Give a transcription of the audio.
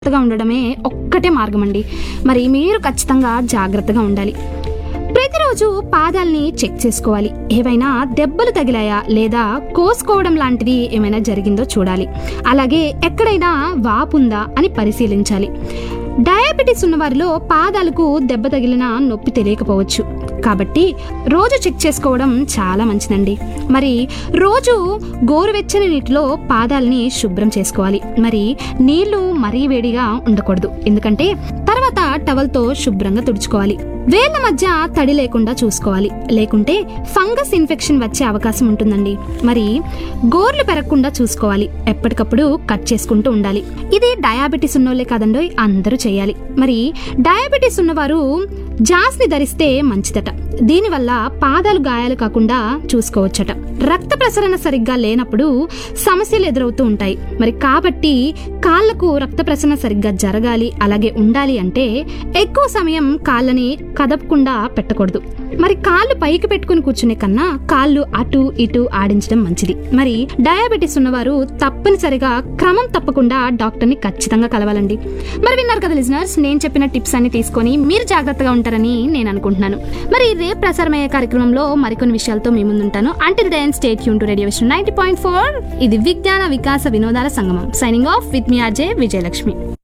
జాగ్రత్తగా ఉండడమే ఒక్కటే మార్గం అండి మరి మీరు ఖచ్చితంగా జాగ్రత్తగా ఉండాలి ప్రతిరోజు పాదాల్ని చెక్ చేసుకోవాలి ఏవైనా దెబ్బలు తగిలాయా లేదా కోసుకోవడం లాంటిది ఏమైనా జరిగిందో చూడాలి అలాగే ఎక్కడైనా వాపుందా అని పరిశీలించాలి డయాబెటీస్ ఉన్నవారిలో పాదాలకు దెబ్బ తగిలిన నొప్పి తెలియకపోవచ్చు కాబట్టి రోజు చెక్ చేసుకోవడం చాలా మంచిదండి మరి రోజు గోరువెచ్చని నీటిలో పాదాలని శుభ్రం చేసుకోవాలి మరి నీళ్లు మరీ వేడిగా ఉండకూడదు ఎందుకంటే తర్వాత టవల్తో శుభ్రంగా తుడుచుకోవాలి వేళ్ల మధ్య తడి లేకుండా చూసుకోవాలి లేకుంటే ఫంగస్ ఇన్ఫెక్షన్ వచ్చే అవకాశం ఉంటుందండి మరి గోర్లు పెరగకుండా చూసుకోవాలి ఎప్పటికప్పుడు కట్ చేసుకుంటూ ఉండాలి ఇది డయాబెటీస్ ఉన్నోళ్ళే కాదండోయ్ అందరూ చేయాలి మరి డయాబెటీస్ ఉన్నవారు జాస్ని ధరిస్తే మంచిదట దీనివల్ల పాదాలు గాయాలు కాకుండా చూసుకోవచ్చట రక్త ప్రసరణ సరిగ్గా లేనప్పుడు సమస్యలు ఎదురవుతూ ఉంటాయి మరి కాబట్టి కాళ్ళకు రక్త ప్రసరణ సరిగ్గా జరగాలి అలాగే ఉండాలి అంటే ఎక్కువ సమయం కాళ్ళని కదపకుండా పెట్టకూడదు మరి కాళ్ళు పైకి పెట్టుకుని కూర్చునే కన్నా కాళ్ళు అటు ఇటు ఆడించడం మంచిది మరి డయాబెటీస్ ఉన్నవారు తప్పనిసరిగా క్రమం తప్పకుండా డాక్టర్ని ఖచ్చితంగా కలవాలండి మరి విన్నారు కదా లిజనర్స్ నేను చెప్పిన టిప్స్ అన్ని తీసుకొని మీరు జాగ్రత్తగా ఉంటారని నేను అనుకుంటున్నాను మరి రేపు ప్రసారమయ్యే కార్యక్రమంలో మరికొన్ని విషయాలతో మీ ముందుంటాను అంటిల్ దెన్ స్టేట్ యూన్ to radio vision ninety point four ఇది విజ్ఞాన వికాస వినోదాల సంగమం సైనింగ్ ఆఫ్ విత్ మీ ఆర్జే విజయలక్ష్మి